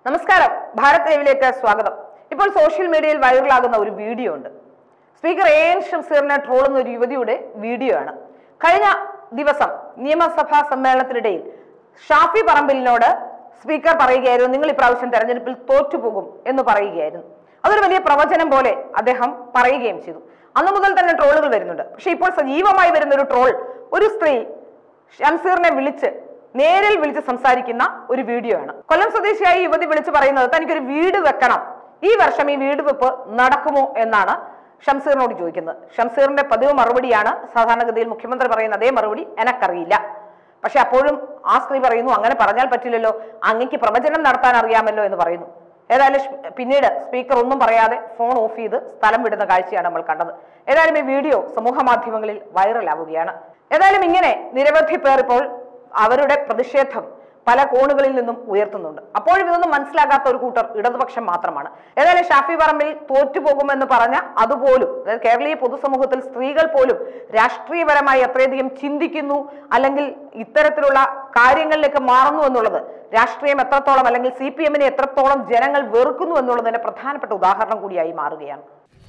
നമസ്കാരം ഭാരത് ലൈവിലേക്ക് സ്വാഗതം ഇപ്പോൾ സോഷ്യൽ മീഡിയയിൽ വൈറലാകുന്ന ഒരു വീഡിയോ ഉണ്ട് സ്പീക്കർ എ എൻ ഷംസീറിനെ ട്രോളുന്ന ഒരു യുവതിയുടെ വീഡിയോ ആണ് കഴിഞ്ഞ ദിവസം നിയമസഭാ സമ്മേളനത്തിനിടയിൽ ഷാഫി പറമ്പിലിനോട് സ്പീക്കർ പറയുകയായിരുന്നു നിങ്ങൾ ഇപ്രാവശ്യം തെരഞ്ഞെടുപ്പിൽ തോറ്റുപോകും എന്ന് പറയുകയായിരുന്നു അതൊരു വലിയ പ്രവചനം പോലെ അദ്ദേഹം പറയുകയും ചെയ്തു അന്നു മുതൽ തന്നെ ട്രോളുകൾ വരുന്നുണ്ട് പക്ഷെ ഇപ്പോൾ സജീവമായി വരുന്ന ഒരു ട്രോൾ ഒരു സ്ത്രീ ഷംസീറിനെ വിളിച്ച് നേരിൽ വിളിച്ച് സംസാരിക്കുന്ന ഒരു വീഡിയോ ആണ് കൊല്ലം സ്വദേശിയായ ഈ യുവതി വിളിച്ച് പറയുന്നത് തനിക്കൊരു വീട് വെക്കണം ഈ വർഷം ഈ വീട് വെപ്പ് നടക്കുമോ എന്നാണ് ഷംസീറിനോട് ചോദിക്കുന്നത് ഷംസീറിന്റെ പതിവ് മറുപടിയാണ് സാധാരണഗതിയിൽ മുഖ്യമന്ത്രി പറയുന്ന അതേ മറുപടി എനക്കറിയില്ല പക്ഷെ അപ്പോഴും ആ സ്ത്രീ പറയുന്നു അങ്ങനെ പറഞ്ഞാൽ പറ്റില്ലല്ലോ അങ്ങക്ക് പ്രവചനം നടത്താൻ അറിയാമല്ലോ എന്ന് പറയുന്നു ഏതായാലും ഷ്- പിന്നീട് സ്പീക്കർ ഒന്നും പറയാതെ ഫോൺ ഓഫ് ചെയ്ത് സ്ഥലം വിടുന്ന കാഴ്ചയാണ് നമ്മൾ കണ്ടത് ഏതായാലും ഈ വീഡിയോ സമൂഹ മാധ്യമങ്ങളിൽ വൈറലാവുകയാണ് ഏതായാലും ഇങ്ങനെ നിരവധി പേർ ഇപ്പോൾ അവരുടെ പ്രതിഷേധം പല കോണുകളിൽ നിന്നും ഉയർത്തുന്നുണ്ട് അപ്പോഴും ഇതൊന്നും മനസ്സിലാകാത്ത ഒരു കൂട്ടർ ഇടതുപക്ഷം മാത്രമാണ് ഏതായാലും ഷാഫി പറമ്പിൽ തോറ്റുപോകുമെന്ന് പറഞ്ഞ അതുപോലും അതായത് കേരളീയ പൊതുസമൂഹത്തിൽ സ്ത്രീകൾ പോലും രാഷ്ട്രീയപരമായി എത്രയധികം ചിന്തിക്കുന്നു അല്ലെങ്കിൽ ഇത്തരത്തിലുള്ള കാര്യങ്ങളിലേക്ക് മാറുന്നു എന്നുള്ളത് രാഷ്ട്രീയം എത്രത്തോളം അല്ലെങ്കിൽ സി പി എമ്മിനെ എത്രത്തോളം ജനങ്ങൾ വെറുക്കുന്നു എന്നുള്ളതിന്റെ പ്രധാനപ്പെട്ട ഉദാഹരണം കൂടിയായി മാറുകയാണ്